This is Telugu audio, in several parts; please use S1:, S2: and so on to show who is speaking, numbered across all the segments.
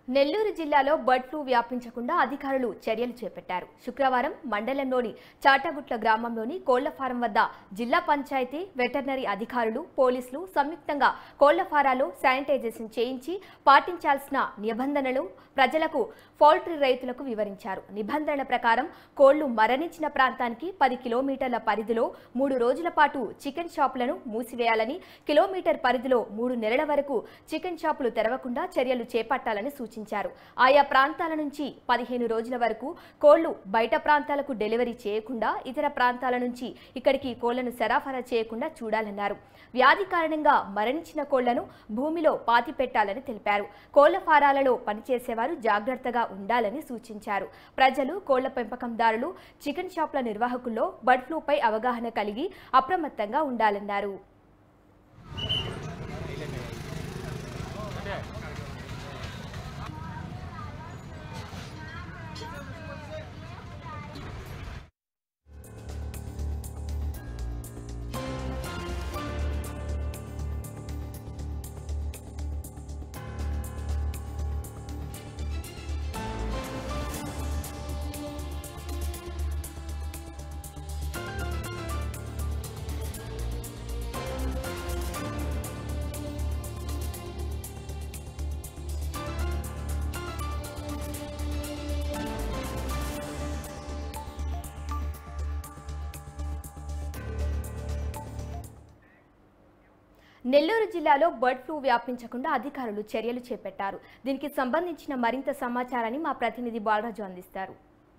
S1: నెల్లూరు జిల్లాలో బర్డ్ ఫ్లూ వ్యాపించకుండా అధికారులు చర్యలు చేపట్టారు శుక్రవారం మండలంలోని చాటగుట్ల గ్రామంలోని కోళ్ల ఫారం వద్ద జిల్లా పంచాయతీ వెటర్నరీ అధికారులు పోలీసులు సంయుక్తంగా కోళ్ల ఫారాలో శానిటైజేషన్ చేయించి పాటించాల్సిన నిబంధనలు ప్రజలకు పౌల్ట్రీ రైతులకు వివరించారు నిబంధనల ప్రకారం కోళ్లు మరణించిన ప్రాంతానికి పది కిలోమీటర్ల పరిధిలో మూడు రోజుల పాటు చికెన్ షాపులను మూసివేయాలని కిలోమీటర్ పరిధిలో మూడు నెలల వరకు చికెన్ షాపులు తెరవకుండా చర్యలు చేపట్టాలని సూచించారు ఆయా ప్రాంతాల నుంచి పదిహేను రోజుల వరకు కోళ్లు బయట ప్రాంతాలకు డెలివరీ చేయకుండా ఇతర ప్రాంతాల నుంచి ఇక్కడికి కోళ్లను సరఫరా చేయకుండా చూడాలన్నారు వ్యాధి కారణంగా మరణించిన కోళ్లను భూమిలో పాతి పెట్టాలని తెలిపారు కోళ్ల ఫారాలలో పనిచేసేవారు జాగ్రత్తగా ఉండాలని సూచించారు ప్రజలు కోళ్ల పెంపకందారులు చికెన్ షాప్ల నిర్వాహకుల్లో బర్డ్ ఫ్లూపై అవగాహన కలిగి అప్రమత్తంగా ఉండాలన్నారు నెల్లూరు జిల్లాలో బర్డ్ ఫ్లూ వ్యాపించకుండా అధికారులు చర్యలు చేపట్టారు దీనికి సంబంధించిన మరింత సమాచారాన్ని మా ప్రతినిధి బాలరాజు అందిస్తారు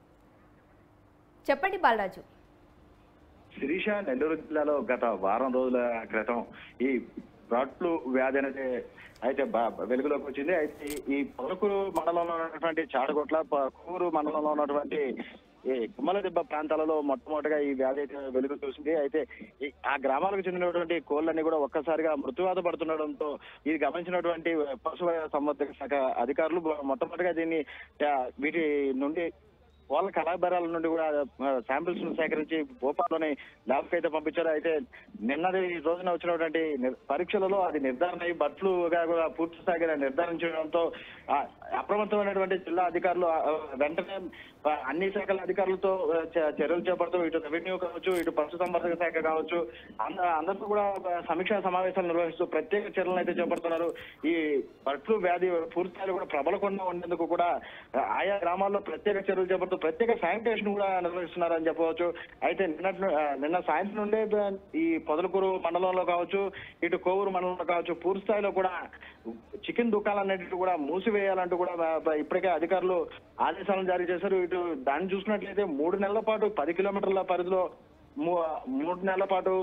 S1: చెప్పండి బాలరాజు
S2: శిరీష నెల్లూరు జిల్లాలో గత వారం రోజుల క్రితం ఈ బ్రాడ్ ఫ్లూ వ్యాధి అనేది అయితే బ- వెలుగులోకి వచ్చింది అయితే ఈ పొలకూరు మండలంలో ఉన్నటువంటి చాడగొట్ల ప- కూరు మండలంలో ఉన్నటువంటి ఈ కుమ్మలదిబ్బ ప్రాంతాలలో మొట్టమొదటిగా ఈ వ్యాధి అయితే వెలుగు చూసింది అయితే ఈ- ఆ గ్రామాలకు చెందినటువంటి కోళ్ళన్నీ కూడా ఒక్కసారిగా మృత్యువాత పడుతుండడంతో ఇది గమనించినటువంటి పశు సంవర్ధక శాఖ అధికారులు మొట్టమొదటిగా దీన్ని ఆ, వీటి నుండి వాళ్ళ కళాభారాల నుండి కూడా శాంపిల్స్ ను సేకరించి భోపాల్లోని ల్యాబ్ కి అయితే పంపించారు అయితే నిన్నటి రోజున వచ్చినటువంటి నిర్- పరీక్షలలో అది నిర్ధారణ అయి బర్డ్ ఫ్లూ గా కూడా పూర్తి స్థాయిగా నిర్ధారించడంతో ఆ, అప్రమత్తమైనటువంటి జిల్లా అధికారులు ఆ, వెంటనే ఆ, అన్ని శాఖల అధికారులతో ఆ, చ- చర్యలు చేపడుతూ ఇటు రెవెన్యూ కావచ్చు ఇటు పశు సంవర్ధక శాఖ కావచ్చు అంద- అందరితో కూడా ఆ, సమీక్షా సమావేశాలు నిర్వహిస్తూ ప్రత్యేక చర్యలను అయితే చేపడుతున్నారు ఈ బర్డ్ ఫ్లూ వ్యాధి పూర్తి స్థాయిలో కూడా ప్రబలకుండా ఉండేందుకు కూడా ఆ, ఆయా గ్రామాల్లో ప్రత్యేక చర్యలు చేపడుతూ ప్రత్యేక శానిటేషన్ కూడా నిర్వహిస్తున్నారని చెప్పవచ్చు అయితే నిన్నటి ను- ఆ, నిన్న సాయంత్రం నుండే బ- ఈ పొదలకూరు మండలంలో కావచ్చు ఇటు కోవూరు మండలంలో కావచ్చు పూర్తి స్థాయిలో కూడా చికెన్ దుకాణాలన్నిటి కూడా మూసివేయాలంటూ కూడా బ- బ- ఇప్పటికే అధికారులు ఆదేశాలను జారీ చేశారు ఇటు దాన్ని చూసినట్లయితే మూడు నెలల పాటు పది కిలోమీటర్ల పరిధిలో మూ- మూడు నెలల పాటు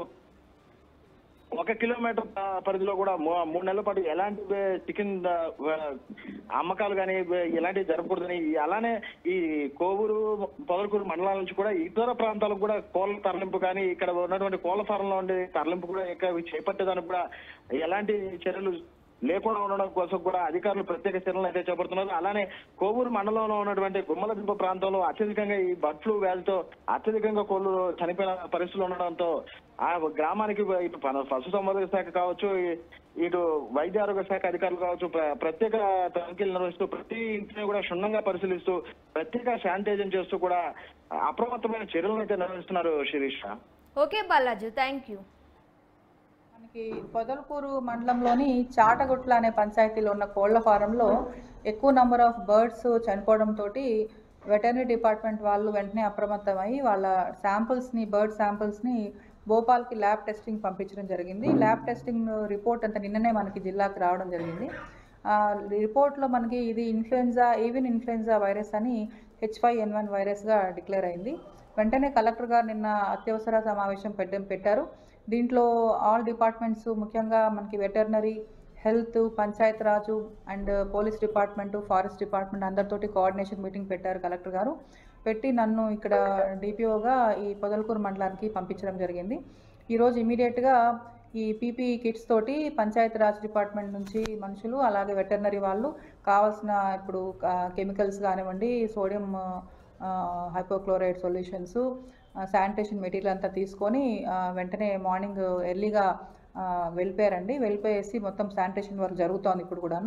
S2: ఒక కిలోమీటర్ ప- పరిధిలో కూడా మూ- మూడు నెలల పాటు ఎలాంటి వే- చికెన్ ద- వే- అమ్మకాలు కానీ ఎలాంటివి జరగకూడదని అలానే ఈ కోవూరు పొదలకూరు మండలాల నుంచి కూడా ఇతర ప్రాంతాలకు కూడా కోళ్ళ తరలింపు కానీ ఇక్కడ ఉన్నటువంటి కోళ్ళ ఫారంలో ఉండే తరలింపు కూడా ఇక్కడ చేపట్టేదానికి కూడా ఎలాంటి చర్యలు లేకుండా ఉండడం కోసం కూడా అధికారులు ప్రత్యేక చర్యలు అయితే చేపడుతున్నారు అలానే కోవూరు మండలంలో ఉన్నటువంటి గుమ్మలదింప ప్రాంతంలో అత్యధికంగా ఈ బర్డ్ ఫ్లూ వ్యాధితో అత్యధికంగా కోళ్లు చనిపోయిన పరిస్థితులు ఉండడంతో ఆ గ్రామానికి ఇటు పన- పశు సంవర్ధక శాఖ కావచ్చు ఈ- ఇటు వైద్య ఆరోగ్య శాఖ అధికారులు కావచ్చు ప్ర- ప్రత్యేక తనిఖీలు నిర్వహిస్తూ ప్రతి ఇంటిని కూడా క్షుణ్ణంగా పరిశీలిస్తూ ప్రత్యేక శానిటైజేషన్ చేస్తూ కూడా అప్రమత్తమైన చర్యలను అయితే నిర్వహిస్తున్నారు Sirisha
S1: okay Balaraju thank you
S3: మనకి పొదలకూరు మండలంలోని చాటగుట్ల అనే పంచాయతీలో ఉన్న కోళ్ల ఫారంలో ఎక్కువ నంబర్ ఆఫ్ బర్డ్స్ చనిపోవడంతో వెటర్నరీ డిపార్ట్మెంట్ వాళ్ళు వెంటనే అప్రమత్తమై వాళ్ళ శాంపుల్స్ని బర్డ్ శాంపుల్స్ని భోపాల్కి ల్యాబ్ టెస్టింగ్ పంపించడం జరిగింది ల్యాబ్ టెస్టింగ్ రిపోర్ట్ అంతా నిన్ననే మనకి జిల్లాకు రావడం జరిగింది ఆ, రిపోర్ట్లో మనకి ఇది ఇన్ఫ్లుయెన్జా ఏవియన్ ఇన్ఫ్లుయెన్జా వైరస్ అని హెచ్ ఫైవ్ ఎన్ వన్ వైరస్గా డిక్లేర్ అయింది వెంటనే కలెక్టర్ గారు నిన్న అత్యవసర సమావేశం పెట్ట పెట్టారు దీంట్లో ఆల్ డిపార్ట్మెంట్స్ ముఖ్యంగా మనకి veterinary health panchayat Raj and police department forest department అందరితోటి కోఆర్డినేషన్ మీటింగ్ పెట్టారు కలెక్టర్ గారు పెట్టి నన్ను ఇక్కడ డిపిఓగా ఈ పొదలకూరు మండలానికి పంపించడం జరిగింది ఈరోజు ఇమీడియట్గా ఈ పీపీ కిట్స్ తోటి పంచాయత్ రాజ్ డిపార్ట్మెంట్ నుంచి మనుషులు అలాగే వెటర్నరీ వాళ్ళు కావాల్సిన ఇప్పుడు కెమికల్స్ కానివ్వండి sodium hypochloride solutions sanitation material అంతా తీసుకొని ఆ, వెంటనే మార్నింగ్ ఎర్లీగా వెళ్ళిపోయారండి వెళ్ళిపోయేసి మొత్తం శానిటేషన్ వర్క్ జరుగుతోంది ఇప్పుడు కూడాను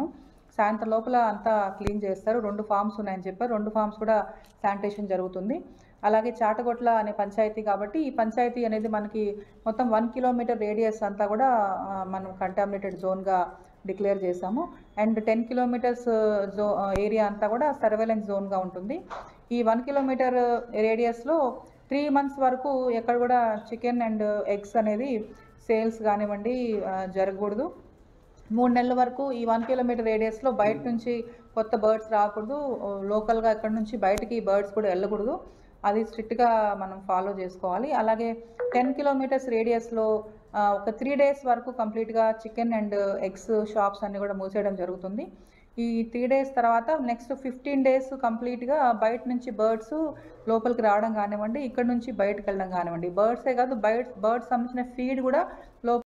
S3: సాయంత్రం లోపల అంతా క్లీన్ చేస్తారు రెండు ఫామ్స్ ఉన్నాయని చెప్పారు రెండు ఫామ్స్ కూడా శానిటేషన్ జరుగుతుంది అలాగే చాటగొట్ల అనే పంచాయతీ కాబట్టి ఈ పంచాయతీ అనేది మనకి మొత్తం వన్ కిలోమీటర్ రేడియస్ అంతా కూడా ఆ, మనం కంటామినేటెడ్ జోన్గా డిక్లేర్ చేశాము అండ్ టెన్ కిలోమీటర్స్ జో ఏరియా అంతా కూడా సర్వేలెన్స్ జోన్గా ఉంటుంది ఈ వన్ కిలోమీటర్ రేడియస్లో త్రీ మంత్స్ వరకు ఎక్కడ కూడా చికెన్ అండ్ ఎగ్స్ అనేది సేల్స్ కానివ్వండి ఆ, జరగకూడదు మూడు నెలల వరకు ఈ వన్ కిలోమీటర్ రేడియస్లో బయట నుంచి కొత్త బర్డ్స్ రాకూడదు లోకల్గా ఎక్కడి నుంచి బయటకి బర్డ్స్ కూడా వెళ్ళకూడదు అది స్ట్రిక్ట్గా మనం ఫాలో చేసుకోవాలి అలాగే టెన్ కిలోమీటర్స్ రేడియస్లో ఒక త్రీ డేస్ వరకు కంప్లీట్గా చికెన్ అండ్ ఎగ్స్ షాప్స్ అన్నీ కూడా మూసేయడం జరుగుతుంది ఈ త్రీ డేస్ తర్వాత నెక్స్ట్ ఫిఫ్టీన్ డేస్ కంప్లీట్గా బయట నుంచి బర్డ్స్ లోపలికి రావడం కానివ్వండి ఇక్కడ నుంచి బయటకు వెళ్ళడం కానివ్వండి బర్డ్సే కాదు బర్డ్స్ బర్డ్స్ సంబంధించిన ఫీడ్ కూడా లోపల